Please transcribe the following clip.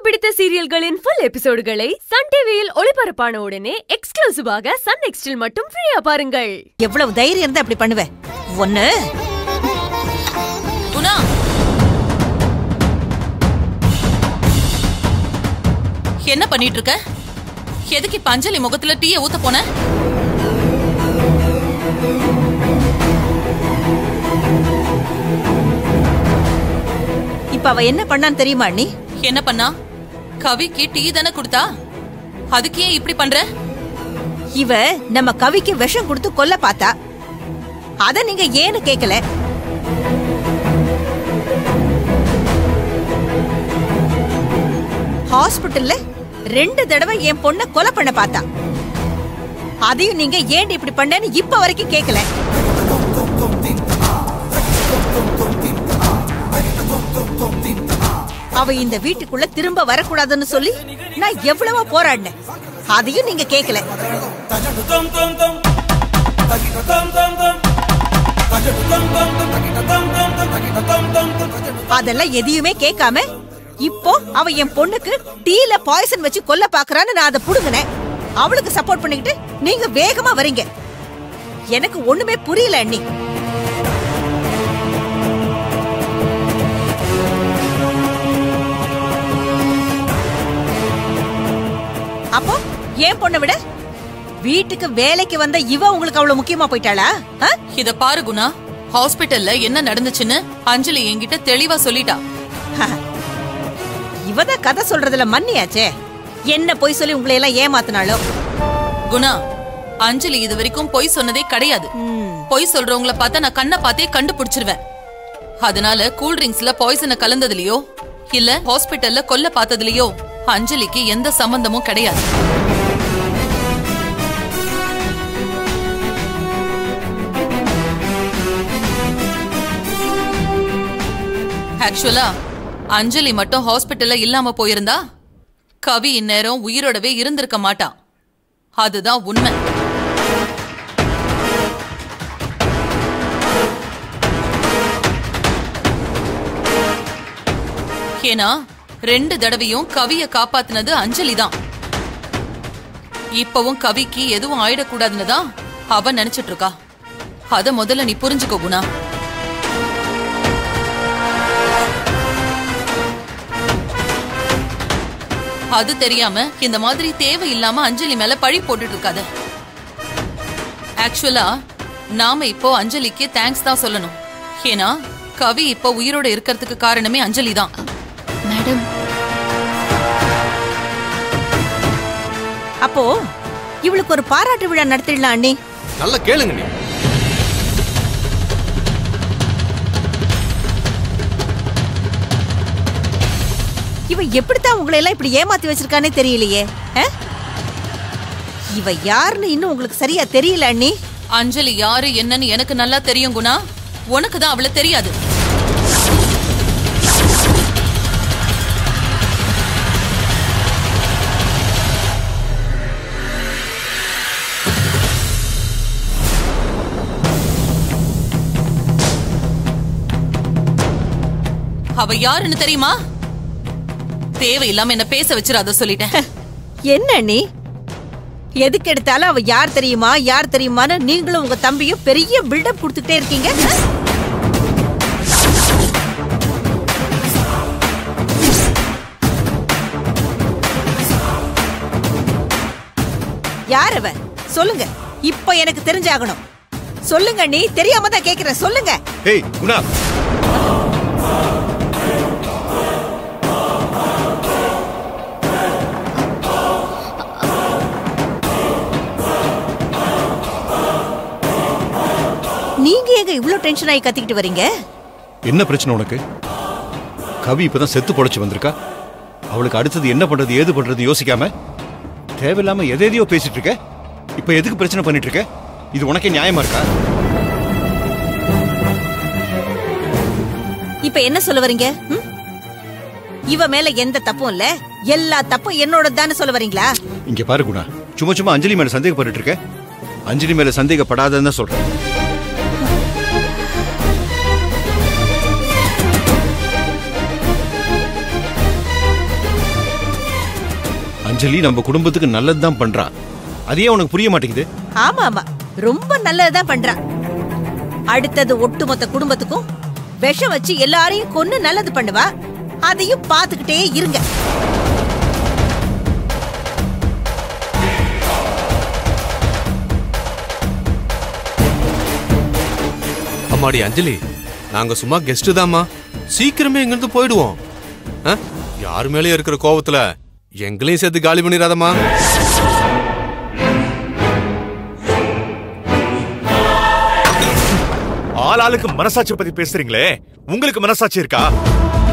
பிடித்த சீரியல்களின் full எபிசோடுகளை Sun டிவியில் ஒளிபரப்பான உடனே எக்ஸ்க்ளூசிவாக சன் நெக்ஸ்டில் மட்டும் ஃப்ரீயா பாருங்கள் எவ்வளவு தைரியம் இருந்தா அப்படி பண்ணுவ ஒண்ணு குணா என்ன பண்ணிட்டு இருக்க எதுக்கு இப்ப அஞ்சலி முகத்துல டீய ஊத்த போன இப்ப அவ என்ன பண்ணான்னு தெரியுமா அண்ணி என்ன பண்ணா கவிக்கு டீ தானே கொடுத்தா அதுக்கு ஏன் இப்படி பண்ற இவ நம்ம கவிக்கு விஷம் கொடுத்து கொல்ல பார்த்தா அத நீங்க ஏன்னு கேக்கல ஹாஸ்பிடல்ல ரெண்டு தடவை என் பொண்ண கொலை பண்ண பார்த்தா அதையும் நீங்க ஏன் இப்படி பண்ணேன்னு இப்ப வரைக்கும் கேக்கல அவ இந்த வீட்டுக்குள்ள திரும்ப வரக்கூடாதுன்னு சொல்லி நான் எவ்வளவோ போராடினேன் அதையும் நீங்க கேக்கல அதெல்லாம் எதையுமே கேட்காம இப்போ அவ என் பொண்ணுக்கு டீல பாய்சன் வச்சு கொல்ல பாக்குறான்னு நான் அதை புடுங்கினேன் அவளுக்கு சப்போர்ட் பண்ணிக்கிட்டு நீங்க வேகமா வரீங்க எனக்கு ஒண்ணுமே புரியல அண்ணி அப்போ ஏன் பொண்ணை விட வீட்டுக்கு வேலைக்கு வந்த இவ உங்களுக்கு அவ்வளவு முக்கியமா போயிட்டாளா ஆ? இத பாரு குணா ஹாஸ்பிட்டல்ல என்ன நடந்துச்சுன்னு அஞ்சலி என்கிட்ட தெளிவா சொல்லிட்டா இவதான் கதை சொல்றதுல மன்னியாச்சே என்ன பொய் சொல்லி உங்களை எல்லாம் ஏமாத்தினாலும் குணா அஞ்சலி இது வரைக்கும் பொய் சொன்னதே கிடையாது பொய் சொல்றவங்கள பார்த்தா நான் கண்ணை பார்த்தே கண்டுபிடிச்சிருவேன் அதனால கூல் ட்ரிங்க்ஸ்ல பாய்சனை கலந்ததுலயோ இல்ல ஹாஸ்பிட்டல்ல கொல்ல பார்த்ததுலயோ அஞ்சலிக்கு எந்த சம்பந்தமும் கிடையாது ஆக்சுவலா அஞ்சலி மட்டும் ஹாஸ்பிட்டல்ல இல்லாம போயிருந்தா கவி இந்நேரம் உயிரோடவே இருந்திருக்க மாட்டான் அதுதான் உண்மை ஏன்னா ரெண்டு தடவையும் கவிய காப்பாத்துனது அஞ்சலி தான் இப்பவும் கவிக்கு எதுவும் ஆயிடக்கூடாதுன்னு தான் அவ நினைச்சிட்டு இருக்கா அத முதல்ல நீ புரிஞ்சுக்கோ குணா அது தெரியாம இந்த மாதிரி தேவையில்லாம அஞ்சலி மேல பழி போட்டுட்டு இருக்காத ஆக்சுவலா நாம இப்போ அஞ்சலிக்கு தேங்க்ஸ் தான் சொல்லணும் ஏன்னா கவி இப்போ உயிரோட இருக்கிறதுக்கு காரணமே அஞ்சலி தான் மேடம் அப்போ இவளுக்கு ஒரு பாராட்டு விழா நடத்திடலாம் அண்ணி நல்லா கேளுங்க நீ இவ எப்படித்தான் உங்களை எல்லாம் இப்படி ஏமாத்தி வச்சிருக்கானே தெரியலையே ஆ? இவ யாருன்னு இன்னும் உங்களுக்கு சரியா தெரியல அண்ணி அஞ்சலி யாரு என்னன்னு எனக்கு நல்லா தெரியும் குணா உனக்கு தான் அவள தெரியாது அவ யாருன்னு தெரியுமா தேவையில்லாம என்ன பேச வச்சிடாத சொல்லிட்டேன் என்ன அண்ணி எதுக்கு எடுத்தாலும் அவ யார் தெரியுமா யார் தெரியுமான்னு நீங்களும் உங்க தம்பியும் பெரிய பில்டப் கொடுத்துட்டே இருக்கீங்க ஆ? யார் அவ சொல்லுங்க இப்ப எனக்கு தெரிஞ்சாகணும் சொல்லுங்க நீ தெரியாம தான் கேக்குறேன் சொல்லுங்க ஏய் குணா நீங்க ஏங்க இவ்ளோ டென்ஷன் ஆகி கத்திக்கிட்டு வரீங்க என்ன பிரச்சனை உனக்கு கவி இப்பதான் செத்து பொழைச்சு வந்திருக்கா அவளுக்கு அடுத்தது என்ன பண்றது ஏது பண்றது யோசிக்காம தேவையில்லாம எதை எதையோ பேசிட்டு இருக்க இப்ப எதுக்கு பிரச்சனை பண்ணிட்டு இருக்க இது உனக்கே நியாயமா இருக்கா இப்ப என்ன சொல்ல வரீங்க ம்? இவ மேல எந்த தப்பும் இல்ல எல்லா தப்பும் என்னோட சொல்ல வரீங்களா இங்க பாரு குணா சும்மா சும்மா அஞ்சலி மேல சந்தேகப்பட்டு இருக்க அஞ்சலி மேல சந்தேகப்படாதன்னு தான் சொல்றேன் அஞ்சலி நம்ம குடும்பத்துக்கு நல்லதுதான் பண்றா அதையே உனக்கு புரிய மாட்டேங்குது ஆமா ஆமா ரொம்ப நல்லதுதான் பண்றா அடுத்தது ஒட்டுமொத்த குடும்பத்துக்கும் விஷம் வச்சு எல்லாரையும் கொன்னு நல்லது பண்ணுவா அதையும் பாத்துக்கிட்டே இருங்க அம்மாடி அஞ்சலி நாங்க சும்மா கெஸ்ட் தாம்மா சீக்கிரமே இங்கிருந்து போயிடுவோம் ஆ? யார் மேலயும் இருக்கிற கோவத்துல எங்களையும் சேர்த்து காலி பண்ணிடாதம்மா ஆள் ஆளுக்கு மனசாட்சி பத்தி பேசுறீங்களே உங்களுக்கு மனசாட்சி இருக்கா